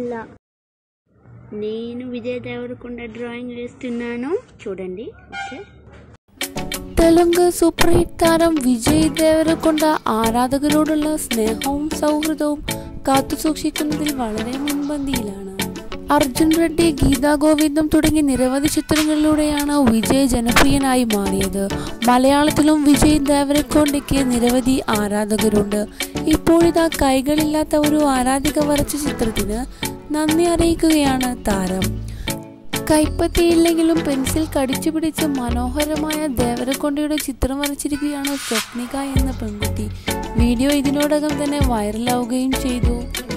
ఇలా నేను విజయ్ దేవరకొండ డ్రాయింగ్ వేస్తున్నాను చూడండి ఓకే തെലുങ്ക് സൂപ്പർ ഹിറ്റ് താരം വിജയ് ദേവരക്കൊണ്ട ആരാധകരോടുള്ള സ്നേഹവും സൗഹൃദവും കാത്തുസൂക്ഷിക്കുന്നതിൽ വളരെ മുൻപന്തിയിലാണ് അർജുൻ റെഡ്ഡി ഗീതാ ഗോവിന്ദം തുടങ്ങി നിരവധി ചിത്രങ്ങളിലൂടെയാണ് വിജയ് ജനപ്രിയനായി മാറിയത് മലയാളത്തിലും വിജയ് ദേവരക്കൊണ്ടയ്ക്ക് നിരവധി ആരാധകരുണ്ട് ഇപ്പോഴിതാ കൈകളില്ലാത്ത ഒരു ആരാധിക വരച്ച ചിത്രത്തിന് നന്ദി അറിയിക്കുകയാണ് താരം കൈപ്പത്തിയില്ലെങ്കിലും പെൻസിൽ കടിച്ചു പിടിച്ച് മനോഹരമായ ദേവരക്കൊണ്ടയുടെ ചിത്രം വരച്ചിരിക്കുകയാണ് സ്വപ്നിക എന്ന പെൺകുട്ടി വീഡിയോ ഇതിനോടകം തന്നെ വൈറലാവുകയും ചെയ്തു